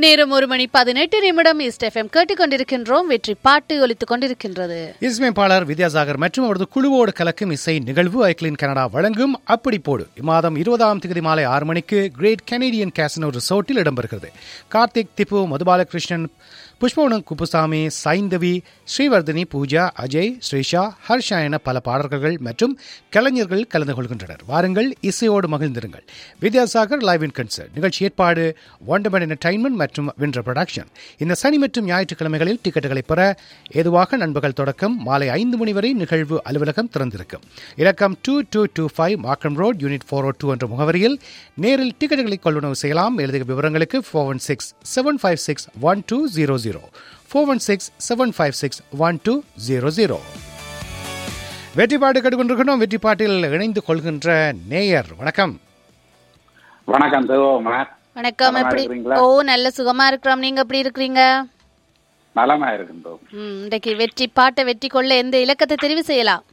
நேரம் ஒரு மணி பதினெட்டு நிமிடம் ஈஸ்ட் எஃப்எம் கேட்டுக்கொண்டிருக்கின்றோம் வெற்றி பாட்டு ஒலித்துக் கொண்டிருக்கின்றது இசையமைப்பாளர் வித்யாசாகர் மற்றும் அவரது குழுவோடு கலக்கும் இசை நிகழ்வு ஐக்லின் கனடா வழங்கும் அப்படி போடு இம்மாதம் இருபதாம் தேதி மாலை ஆறு மணிக்கு கிரேட் கனேடியன் கேசினோ ரிசோர்ட்டில் இடம்பெறுகிறது கார்த்திக் திப்பு மதுபாலகிருஷ்ணன் புஷ்பவனம் குப்புசாமி சைந்தவி ஸ்ரீவர்தினி பூஜா அஜய் ஸ்ரீஷா ஹர்ஷா என பல பாடல்கள் மற்றும் கலைஞர்கள் கலந்து கொள்கின்றனர் வாருங்கள் இசையோடு மகிழ்ந்திருங்கள் வித்யாசாகர் லைவ் இன் கன்சர்ட் நிகழ்ச்சி ஏற்பாடு ஒண்டமன் என்டர்டைன்மெண்ட் மற்றும் வின்ற ப்ரொடக்ஷன் இந்த சனி மற்றும் ஞாயிற்றுக்கிழமைகளில் டிக்கெட்டுகளை பெற ஏதுவாக நண்பகல் தொடக்கம் மாலை ஐந்து மணி வரை நிகழ்வு அலுவலகம் திறந்திருக்கும் இலக்கம் two two two five Markham road unit four O two என்ற முகவரியில் நேரில் டிக்கெட்டுகளை கொள்வனவு செய்யலாம் எழுதிய விவரங்களுக்கு four one six seven five six one two zero zero four one six seven five six one two zero zero வெற்றி பாட்டு கேட்டுக்கொண்டிருக்கணும் வெற்றி பாட்டில் இணைந்து கொள்கின்ற நேயர் வணக்கம் வணக்கம் தேவோமார் வணக்கம் நலமா எப்படி இருக்கிறீங்களா? ஓ நல்ல சுகமா இருக்கிறோம் நீங்க எப்படி இருக்கிறீங்க நலமா இருக்கின்றோம் ம், இன்றைக்கு வெற்றி பாட்டை வெற்றி கொள்ள எந்த இலக்கத்தை தெரிவு செய்யலாம்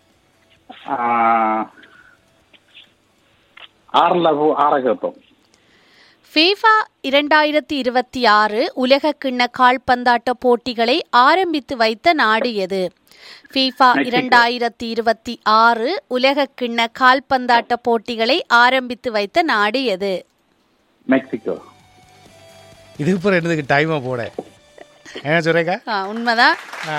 ஆஹ், ஆறுல போ- ஆற கேட்போம் ஃபீஃபா இரண்டாயிரத்தி இருபத்தி ஆறு உலக கிண்ண கால்பந்தாட்ட போட்டிகளை ஆரம்பித்து வைத்த நாடு எது ஃபீஃபா மெக்சிகோ. இரண்டாயிரத்தி இருபத்தி ஆறு உலக கிண்ண கால்பந்தாட்ட போட்டிகளை ஆரம்பித்து வைத்த நாடு எது மெக்சிகோ இதுக்கு அப்புறம் என்னதுக்கு டைமை போட என்ன சொல்றேக்கா ஆ, உண்மைதான் ஆ.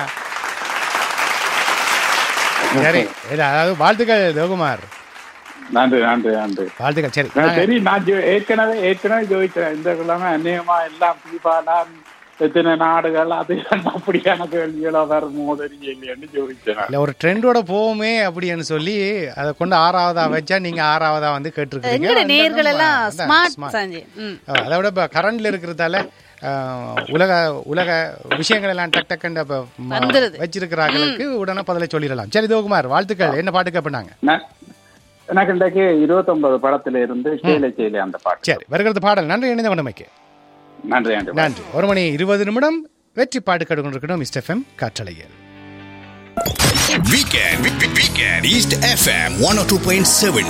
சரி இல்ல, அதாவது வாழ்த்துக்கள் தேவகுமார் நன்றி நன்றி நன்றி வாழ்த்துக்கள் சரி நான் நாங்க- சரி நான் ஜோ- ஏற்கனவே ஏற்கனவே ஜோதிச்சேன் இந்த கிழமை அநேகமா எல்லாம் பிடிப்பாலாம் எத்தனை நாடுகள் அது இதெல்லாம் அப்படியான கேள்விகளோ வருமோ தெரியலைன்னு ஜோதிச்சேன் நான். இல்ல ஒரு ட்ரெண்டோட போவோமே அப்படின்னு சொல்லி அதை கொண்டு ஆறாவதா வச்சா நீங்க ஆறாவதா வந்து கேட்டிருக்கீங்க எங்கட நேர்கள் எல்லாம் அதான், ஸ்மார்ட் smart. சஞ்சய் ம் அஹ் அதை விட இப்போ கரண்ட்ல இருக்கிறதால அஹ், உலக உலக விஷயங்கள் எல்லாம் டக் டக்குன்னு இப்ப ம- வந்துருது. வச்சிருக்கிறார்களுக்கு உடனே பதிலை சொல்லிடலாம் சரி தேவகுமார் வாழ்த்துக்கள் என்ன பாட்டு கேட்பனாங்க நான் எனக்கு இன்றைக்கு இருபத்தொன்பது படத்துல இருந்து சேலை சேலை அந்த பாட்டு சரி வருகிறது பாடல் நன்றி இணைந்த வண்ணமைக்கு நன்றி நன்றி நன்றி ஒரு மணி இருபது நிமிடம் வெற்றி பாட்டு கடுக்கொண்டிருக்கணும் மிஸ்டர் எஃப்எம் காற்றலையில் Weekend, week- week- weekend, East FM 102.7.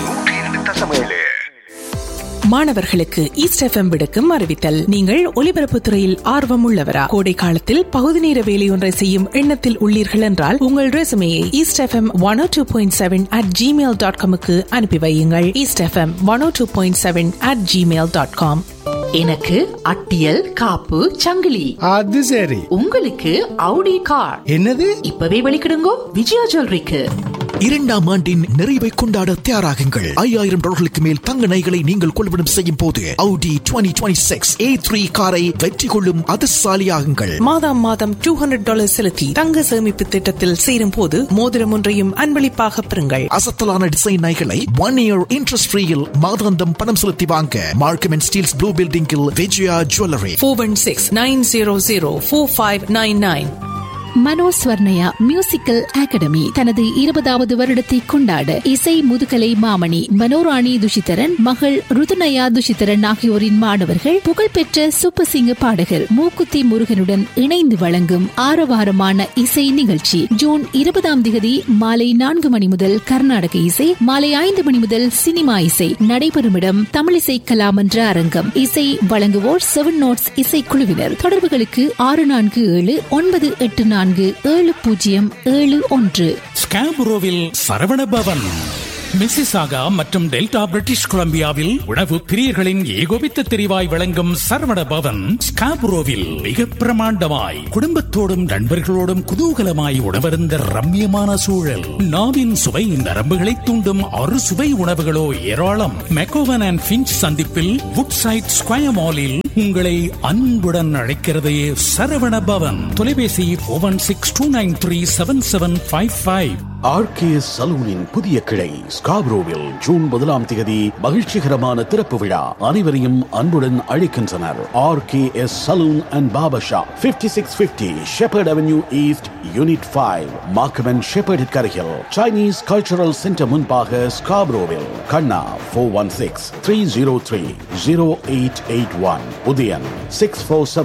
மாணவர்களுக்கு ஈஸ்ட் எஃப்எம் விடுக்கும் அறிவித்தல் நீங்கள் ஒலிபரப்புத் துறையில் ஆர்வம் உள்ளவரா கோடை காலத்தில் பகுதி நேர வேலையொன்றை செய்யும் எண்ணத்தில் உள்ளீர்கள் என்றால் உங்கள் ரெசுமையை East FM one O two point seven at Gmail dot காமுக்கு அனுப்பி வையுங்கள் East FM one O two point seven at Gmail dot com எனக்கு அட்டியல் காப்பு சங்கிலி அது சரி உங்களுக்கு அவுடி கார் என்னது இப்பவே வெளிக்கிடுங்கோ விஜயா ஜுவல்லரிக்கு இரண்டாம் ஆண்டின் நிறைவை கொண்டாட தயாராகுங்கள் ஐயாயிரம் டாலர்களுக்கு மேல் தங்க நகைகளை நீங்கள் கொள்வனம் செய்யும் போது Audi 2026 A3 காரை வெற்றி கொள்ளும் அதிர்ஷ்டசாலியாகுங்கள் மாதம் மாதம் டூ ஹண்ட்ரட் டாலர் செலுத்தி தங்க சேமிப்பு திட்டத்தில் சேரும் போது மோதிரம் ஒன்றையும் அன்பளிப்பாக பெறுங்கள் அசத்தலான டிசைன் நகைகளை ஒன் இயர் இன்ட்ரெஸ்ட் ஃப்ரீயில் மாதாந்தம் பணம் செலுத்தி வாங்க மார்க்கம் அண்ட் ஸ்டீல்ஸ் ப்ளூ பில்டிங்கில் Vijaya jewellery four one six nine zero zero four five nine nine மனோஸ்வர்ணயா மியூசிக்கல் அகாடமி தனது இருபதாவது வருடத்தை கொண்டாட இசை முதுகலை மாமணி மனோராணி துஷிதரன் மகள் ருதுநயா துஷிதரன் ஆகியோரின் மாணவர்கள் புகழ்பெற்ற சூப்பர்சிங்க பாடகர் மூக்குத்தி முருகனுடன் இணைந்து வழங்கும் ஆரவாரமான இசை நிகழ்ச்சி ஜூன் இருபதாம் திகதி மாலை நான்கு மணி முதல் கர்நாடக இசை மாலை ஐந்து மணி முதல் சினிமா இசை நடைபெறும் இடம் தமிழிசை கலாமன்ற அரங்கம் இசை வழங்குவோர் செவன் நோட்ஸ் இசைக்குழுவினர் தொடர்புகளுக்கு ஆறு நான்கு ஏழு ஒன்பது எட்டு நான்கு ஏழு பூஜ்ஜியம் ஏழு ஒன்று ஸ்காபுரோவில் சரவண பவன் மிசிசாகா மற்றும் டெல்டா பிரிட்டிஷ் கொலம்பியாவில் உணவு பிரியர்களின் ஏகோபித்த தெரிவாய் விளங்கும் சரவண பவன் ஸ்காபுரோவில் மிக பிரமாண்டமாய் குடும்பத்தோடும் நண்பர்களோடும் குதூகலமாய் உணவருந்த ரம்மியமான சூழல் நாவின் சுவை நரம்புகளை தூண்டும் அறு சுவை உணவுகளோ ஏராளம் மெக்கோவன் அண்ட் பிஞ்ச் சந்திப்பில் வுட் சைட் ஸ்கொயர் மாலில் உங்களை அன்புடன் அழைக்கிறது சரவண பவன் தொலைபேசி one six two nine three seven seven five five RKS சலூனின் புதிய கிளை ஸ்காப்ரோவில் ஜூன் முதலாம் தேதி மகிழ்ச்சிகரமான திறப்பு விழா அனைவரையும் அன்புடன் அழைக்கின்றனர் RKS saloon and Baba shop 5650 six fifty Sheppard avenue east unit five Markham Sheppard கரையில் சைனீஸ் கல்ச்சரல் சென்டர் முன்பாக ஸ்காப்ரோவில் கண்ணா four one six three zero three zero eight eight one Udayan six four seven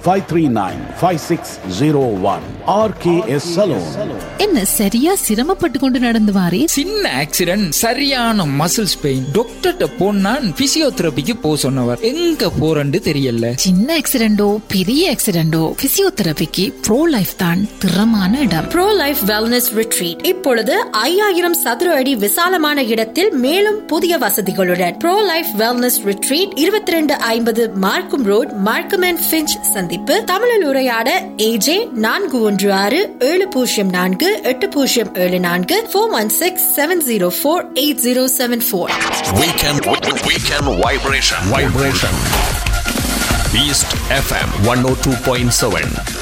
five three nine five six zero one RKS saloon என்ன சரியா சிரமப்பட்டு கொண்டு நடந்து வாரே சின்ன ஆக்சிடென்ட் சரியான மசில்ஸ் பெயின் டாக்டர்கிட்ட போனா பிசியோதெரபிக்கு போ சொன்னவர் எங்க போறன்னு தெரியல சின்ன ஆக்சிடென்டோ பெரிய ஆக்சிடென்டோ பிசியோதெரபிக்கு ப்ரோ லைஃப் தான் திறமான இடம் ப்ரோ லைஃப் வெல்னஸ் ரிட்ரீட் இப்பொழுது ஐயாயிரம் சதுர அடி விசாலமான இடத்தில் மேலும் புதிய வசதிகளுடன் ப்ரோ லைஃப் வெல்னஸ் ரிட்ரீட் இருபத்தி ரெண்டு ஐம்பது மார்க்கும் ரோட் மார்க்கம் அண்ட் ஃபிஞ்ச் சந்திப்பு தமிழில் உரையாட ஏஜே நான்கு ஒன்று ஆறு ஏழு பூஜ்ஜியம் நான்கு எட்டு பூஜ்ஜியம் ஏழு நான்கு four one six seven zero four eight zero seven four Weekend, weekend vibration. Vibration. East FM 102.7.